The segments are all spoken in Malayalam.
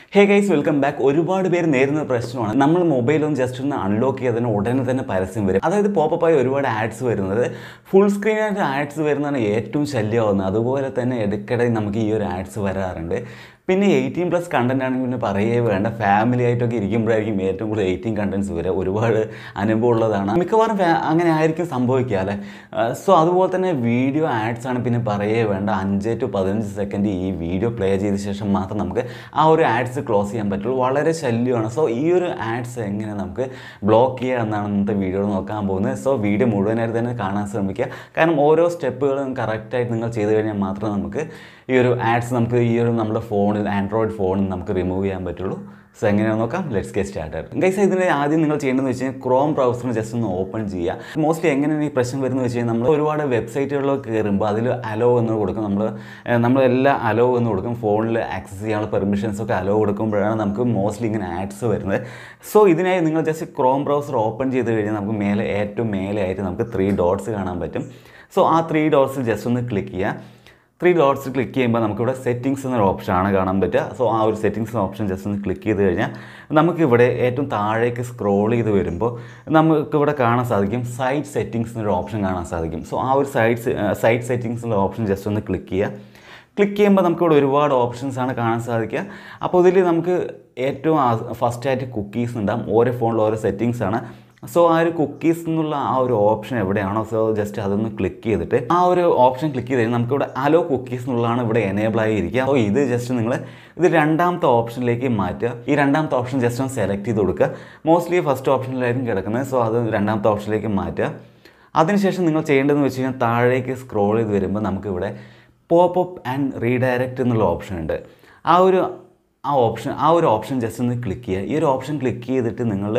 ഹേ ഗൈസ് വെൽക്കം ബാക്ക് ഒരുപാട് പേര് നേരിടുന്ന പ്രശ്നമാണ് നമ്മൾ മൊബൈലൊന്നും ജസ്റ്റ് ഒന്ന് അൺലോക്ക് ചെയ്തതിന് ഉടനെ തന്നെ പരസ്യം വരും അതായത് പോപ്പപ്പായി ഒരുപാട് ആഡ്സ് വരുന്നത് ഫുൾ സ്ക്രീനായിട്ട് ആഡ്സ് വരുന്നതാണ് ഏറ്റവും ശല്യമാവുന്നത് അതുപോലെ തന്നെ ഇടയ്ക്കിടെ നമുക്ക് ഈ ഒരു ആഡ്സ് വരാറുണ്ട് പിന്നെ എയ്റ്റീൻ പ്ലസ് കണ്ടന്റ് ആണെങ്കിൽ പിന്നെ പറയേ വേണ്ട ഫാമിലി ആയിട്ടൊക്കെ ഇരിക്കുമ്പോഴായിരിക്കും ഏറ്റവും കൂടുതൽ എയ്റ്റീൻ കണ്ടന്റ്സ് വരിക ഒരുപാട് അനുഭവം ഉള്ളതാണ് മിക്കവാറും ഫാ- അങ്ങനെ ആയിരിക്കും സംഭവിക്കുക അല്ലേ സോ അതുപോലെ തന്നെ വീഡിയോ ആഡ്സ് ആണ് പിന്നെ പറയേ വേണ്ട അഞ്ച് ടു പതിനഞ്ച് സെക്കൻഡ് ഈ വീഡിയോ പ്ലേ ചെയ്ത ശേഷം മാത്രം നമുക്ക് ആ ഒരു ആഡ്സ് ക്ലോസ് ചെയ്യാൻ പറ്റുള്ളൂ വളരെ ശല്യമാണ് സോ ഈ ഒരു ആഡ്സ് എങ്ങനെ നമുക്ക് ബ്ലോക്ക് ചെയ്യുക എന്നാണ് ഇന്നത്തെ വീഡിയോ നോക്കാൻ പോകുന്നത് സോ വീഡിയോ മുഴുവനായിട്ട് തന്നെ കാണാൻ ശ്രമിക്കുക കാരണം ഓരോ സ്റ്റെപ്പുകളും കറക്റ്റായിട്ട് നിങ്ങൾ ചെയ്ത് കഴിഞ്ഞാൽ മാത്രമേ നമുക്ക് ഈ ഒരു ആഡ്സ് നമുക്ക് ഈ ഒരു നമ്മുടെ ഫോണിൽ ആൻഡ്രോയിഡ് ഫോണിൽ നമുക്ക് റിമൂവ് ചെയ്യാൻ പറ്റുള്ളൂ സോ എങ്ങനെയാണെന്ന് നോക്കാം ലെറ്റ്സ് ഗെറ്റ് സ്റ്റാർട്ടഡ് ഗൈസ് ഇതിന് ആദ്യം നിങ്ങൾ ചെയ്യേണ്ടതെന്ന് വെച്ച് കഴിഞ്ഞാൽ ക്രോം ബ്രൗസറിന് ജസ്റ്റ് ഒന്ന് ഓപ്പൺ ചെയ്യുക മോസ്റ്റ്ലി എങ്ങനെയാണ് ഈ പ്രശ്നം വരുന്നത് വെച്ച് കഴിഞ്ഞാൽ നമ്മൾ ഒരുപാട് വെബ്സൈറ്റുകളിലൊക്കെ കയറുമ്പോൾ അതിൽ അലോ എന്ന് കൊടുക്കും നമ്മൾ നമ്മളെല്ലാം അലോ എന്ന് കൊടുക്കും ഫോണിൽ ആക്സസ് ചെയ്യാനുള്ള പെർമിഷൻസ് ഒക്കെ അലോ കൊടുക്കുമ്പോഴാണ് നമുക്ക് മോസ്റ്റ്ലി ഇങ്ങനെ ആഡ്സ് വരുന്നത് സോ ഇതിനായി നിങ്ങൾ ജസ്റ്റ് ക്രോം ബ്രൗസർ ഓപ്പൺ ചെയ്ത് കഴിഞ്ഞാൽ നമുക്ക് മേലെ ഏറ്റവും മേലെ ആയിട്ട് നമുക്ക് ത്രീ ഡോട്ട്സ് കാണാൻ പറ്റും സോ ആ ത്രീ ഡോട്ട്സിൽ ജസ്റ്റ് ഒന്ന് ക്ലിക്ക് ചെയ്യുക ത്രീ ഡോട്ട്സ് ക്ലിക്ക് ചെയ്യുമ്പോൾ നമുക്കിവിടെ സെറ്റിങ്സ് എന്നൊരു ഓപ്ഷനാണ് കാണാൻ പറ്റുക സോ ആ ഒരു സെറ്റിങ്സ് ഓപ്ഷൻ ജസ്റ്റ് ഒന്ന് ക്ലിക്ക് ചെയ്ത് കഴിഞ്ഞാൽ നമുക്കിവിടെ ഏറ്റവും താഴേക്ക് സ്ക്രോൾ ചെയ്ത് വരുമ്പോൾ നമുക്കിവിടെ കാണാൻ സാധിക്കും സൈറ്റ് സെറ്റിങ്സ് എന്നൊരു ഓപ്ഷൻ കാണാൻ സാധിക്കും സോ ആ ഒരു സൈറ്റ് സൈറ്റ് സെറ്റിങ്സ് എന്ന ഓപ്ഷൻ ജസ്റ്റ് ഒന്ന് ക്ലിക്ക് ചെയ്യുക ക്ലിക്ക് ചെയ്യുമ്പോൾ നമുക്കിവിടെ ഒരുപാട് ഓപ്ഷൻസ് ആണ് കാണാൻ സാധിക്കുക അപ്പോൾ ഇതിൽ നമുക്ക് ഏറ്റവും ഫസ്റ്റായിട്ട് കുക്കീസ് ഉണ്ടാകും ഓരോ ഫോണിൽ ഓരോ സെറ്റിങ്സ് ആണ് സോ ആ ഒരു കുക്കീസ് എന്നുള്ള ആ ഒരു ഓപ്ഷൻ എവിടെയാണോ സോ ജസ്റ്റ് അതൊന്ന് ക്ലിക്ക് ചെയ്തിട്ട് ആ ഒരു ഓപ്ഷൻ ക്ലിക്ക് ചെയ്ത് കഴിഞ്ഞാൽ നമുക്കിവിടെ അലോ കുക്കീസ് എന്നുള്ളതാണ് ഇവിടെ എനേബിൾ ആയി ഇരിക്കുക അപ്പോൾ ഇത് ജസ്റ്റ് നിങ്ങൾ ഇത് രണ്ടാമത്തെ ഓപ്ഷനിലേക്ക് മാറ്റുക ഈ രണ്ടാമത്തെ ഓപ്ഷൻ ജസ്റ്റ് ഒന്ന് സെലക്ട് ചെയ്ത് കൊടുക്കുക മോസ്റ്റ്ലി ഫസ്റ്റ് ഓപ്ഷനിലായിരിക്കും കിടക്കുന്നത് സോ അത് രണ്ടാമത്തെ ഓപ്ഷനിലേക്ക് മാറ്റുക അതിനുശേഷം നിങ്ങൾ ചെയ്യേണ്ടതെന്ന് വെച്ച് കഴിഞ്ഞാൽ താഴേക്ക് സ്ക്രോൾ ചെയ്ത് വരുമ്പോൾ നമുക്കിവിടെ പോപ്പ് അപ്പ് ആൻഡ് റീഡയറക്റ്റ് എന്നുള്ള ഓപ്ഷൻ ഉണ്ട് ആ ഒരു ആ ഓപ്ഷൻ ആ ഒരു ഓപ്ഷൻ ജസ്റ്റ് ഒന്ന് ക്ലിക്ക് ചെയ്യുക ഈ ഒരു ഓപ്ഷൻ ക്ലിക്ക് ചെയ്തിട്ട് നിങ്ങൾ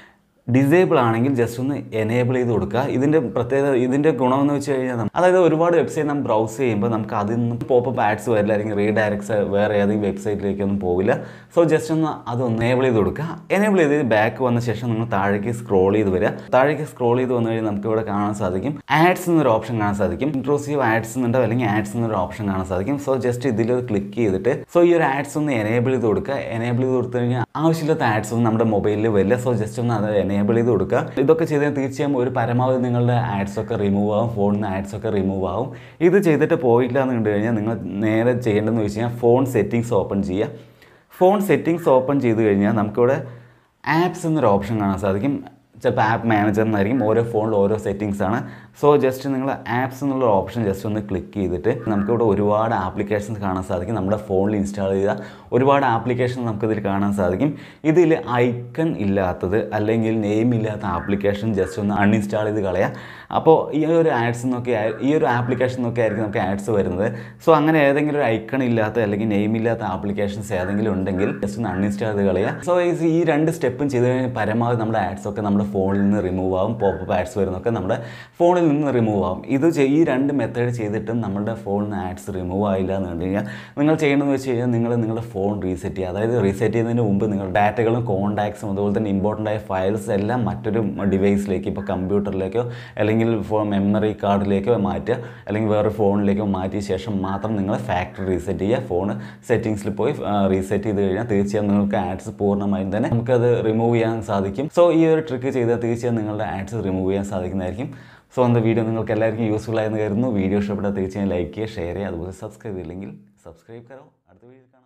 ഡിസേബിൾ ആണെങ്കിൽ ജസ്റ്റ് ഒന്ന് എനേബിൾ ചെയ്ത് കൊടുക്കുക ഇതിൻ്റെ പ്രത്യേകത ഇതിൻ്റെ ഗുണമെന്ന് വെച്ച് കഴിഞ്ഞാൽ നമ്മ- അതായത് ഒരുപാട് വെബ്സൈറ്റ് നമ്മൾ ബ്രൗസ് ചെയ്യുമ്പോൾ നമുക്ക് അതിൽ നിന്നും പോപ്പപ്പ് ആഡ്സ് വരില്ല അല്ലെങ്കിൽ റീഡയറക്ട്സ് വേറെ ഏതെങ്കിലും വെബ്സൈറ്റിലേക്കൊന്നും പോവില്ല സോ ജസ്റ്റ് ഒന്ന് അത് എനേബിൾ ചെയ്ത് കൊടുക്കുക എനേബിൾ ചെയ്ത് ബാക്ക് വന്ന ശേഷം നിങ്ങൾ താഴേക്ക് സ്ക്രോൾ ചെയ്ത് വരിക താഴേക്ക് സ്ക്രോൾ ചെയ്ത് വന്നു കഴിഞ്ഞാൽ നമുക്ക് ഇവിടെ കാണാൻ സാധിക്കും ആഡ്സ് എന്നൊരു ഓപ്ഷൻ കാണാൻ സാധിക്കും ഇൻട്രോസീവ് ആഡ്സ് എന്നുണ്ടോ അല്ലെങ്കിൽ ആഡ്സ് എന്നൊരു ഓപ്ഷൻ കാണാൻ സാധിക്കും സോ ജസ്റ്റ് ഇതിൽ ക്ലിക്ക് ചെയ്തിട്ട് സോ ഈ ഒരു ആഡ്സ് ഒന്ന് എനേബിൾ ചെയ്ത് കൊടുക്കുക എനേബിൾ ചെയ്ത് കൊടുത്തു കഴിഞ്ഞാൽ ആവശ്യമില്ലാത്ത ആഡ്സ് ഒന്നും നമ്മുടെ മൊബൈലിൽ വരില്ല സോ ജസ്റ്റ് ഒന്ന് അത് എനേബിൾ ചെയ്ത് കൊടുക്കുക ഇതൊക്കെ ചെയ്താൽ തീർച്ചയായും ഒരു പരമാവധി നിങ്ങളുടെ ആഡ്സ് ഒക്കെ റിമൂവ് ആവും ഫോണിൽ നിന്ന് ആഡ്സ് ഒക്കെ റിമൂവ് ആവും ഇത് ചെയ്തിട്ട് പോയില്ല എന്ന് കണ്ടു കഴിഞ്ഞാൽ നിങ്ങൾ നേരെ ചെയ്യേണ്ടതെന്ന് വെച്ച് കഴിഞ്ഞാൽ ഫോൺ സെറ്റിങ്സ് ഓപ്പൺ ചെയ്യുക ഫോൺ സെറ്റിങ്സ് ഓപ്പൺ ചെയ്ത് കഴിഞ്ഞാൽ നമുക്കിവിടെ ആപ്സ് എന്നൊരു ഓപ്ഷൻ കാണാൻ സാധിക്കും ചിലപ്പോൾ ആപ്പ് മാനേജർ എന്നായിരിക്കും ഓരോ ഫോണിൽ ഓരോ സെറ്റിങ്സ് ആണ് സോ ജസ്റ്റ് നിങ്ങൾ ആപ്സ് എന്നുള്ള ഓപ്ഷൻ ജസ്റ്റ് ഒന്ന് ക്ലിക്ക് ചെയ്തിട്ട് നമുക്കിവിടെ ഒരുപാട് ആപ്ലിക്കേഷൻസ് കാണാൻ സാധിക്കും നമ്മുടെ ഫോണിൽ ഇൻസ്റ്റാൾ ചെയ്ത ഒരുപാട് ആപ്ലിക്കേഷൻ നമുക്കിതിൽ കാണാൻ സാധിക്കും ഇതിൽ ഐക്കൺ ഇല്ലാത്തത് അല്ലെങ്കിൽ നെയിം ഇല്ലാത്ത ആപ്ലിക്കേഷൻ ജസ്റ്റ് ഒന്ന് അൺഇൻസ്റ്റാൾ ചെയ്ത് കളയാം അപ്പോൾ ഈ ഒരു ആഡ്സ് എന്നൊക്കെ ആയി- ഈ ഒരു ആപ്ലിക്കേഷൻ എന്നൊക്കെ ആയിരിക്കും നമുക്ക് ആഡ്സ് വരുന്നത് സോ അങ്ങനെ ഏതെങ്കിലും ഒരു ഐക്കൺ ഇല്ലാത്ത അല്ലെങ്കിൽ നെയിം ഇല്ലാത്ത ആപ്ലിക്കേഷൻസ് ഏതെങ്കിലും ഉണ്ടെങ്കിൽ ജസ്റ്റ് ഒന്ന് അൺഇൻസ്റ്റാൾ ചെയ്ത് കളയുക സോ ഈ രണ്ട് സ്റ്റെപ്പും ചെയ്ത് കഴിഞ്ഞാൽ പരമാവധി നമ്മുടെ ആഡ്സ് ഒക്കെ നമ്മുടെ ഫോണിൽ നിന്ന് റിമൂവ് ആവും പോപ്പ് ആഡ്സ് വരുന്നൊക്കെ നമ്മുടെ ഫോണിൽ നിന്ന് റിമൂവ് ആവും ഇത് ചെയ്- ഈ രണ്ട് മെത്തേഡ് ചെയ്തിട്ടും നമ്മുടെ ഫോണിൽ നിന്ന് ആഡ്സ് റിമൂവ് ആയില്ല എന്ന് കണ്ടു കഴിഞ്ഞാൽ നിങ്ങൾ ചെയ്യേണ്ടതെന്ന് വെച്ച് കഴിഞ്ഞാൽ നിങ്ങൾ നിങ്ങളുടെ ഫോൺ റീസെറ്റ് ചെയ്യുക അതായത് റീസെറ്റ് ചെയ്യുന്നതിന് മുമ്പ് നിങ്ങൾ ഡാറ്റകളും കോൺടാക്ട്സും അതുപോലെ തന്നെ ഇമ്പോർട്ടൻ്റ് ആയ ഫയൽസ് എല്ലാം മറ്റൊരു ഡിവൈസിലേക്ക് ഇപ്പോൾ കമ്പ്യൂട്ടറിലേക്കോ അല്ലെങ്കിൽ ഫോൺ മെമ്മറി കാർഡിലേക്കോ മാറ്റുക അല്ലെങ്കിൽ വേറെ ഫോണിലേക്കോ മാറ്റിയ ശേഷം മാത്രം നിങ്ങൾ ഫാക്ടറി റീസെറ്റ് ചെയ്യുക ഫോൺ സെറ്റിങ്സിൽ പോയി റീസെറ്റ് ചെയ്ത് കഴിഞ്ഞാൽ തീർച്ചയായും നിങ്ങൾക്ക് ആഡ്സ് പൂർണ്ണമായും തന്നെ നമുക്കത് റിമൂവ് ചെയ്യാൻ സാധിക്കും സോ ഈ ഒരു ട്രിക്ക് ചെയ്താൽ തീർച്ചയായും നിങ്ങളുടെ ആഡ്സ് റിമൂവ് ചെയ്യാൻ സാധിക്കുന്നതായിരിക്കും സോ എന്താ വീഡിയോ നിങ്ങൾക്ക് എല്ലാവർക്കും യൂസ്ഫുൾ ആയെന്ന് കരുതുന്നു വീഡിയോ ഇഷ്ടപ്പെട്ടാൽ തീർച്ചയായും ലൈക്ക് ചെയ്യുക ഷെയർ ചെയ്യുക അതുപോലെ സബ്സ്ക്രൈബ് ചെയ്തില്ലെങ്കിൽ സബ്സ്ക്രൈബ് കറോ അടുത്ത വീഡിയോ കാണാം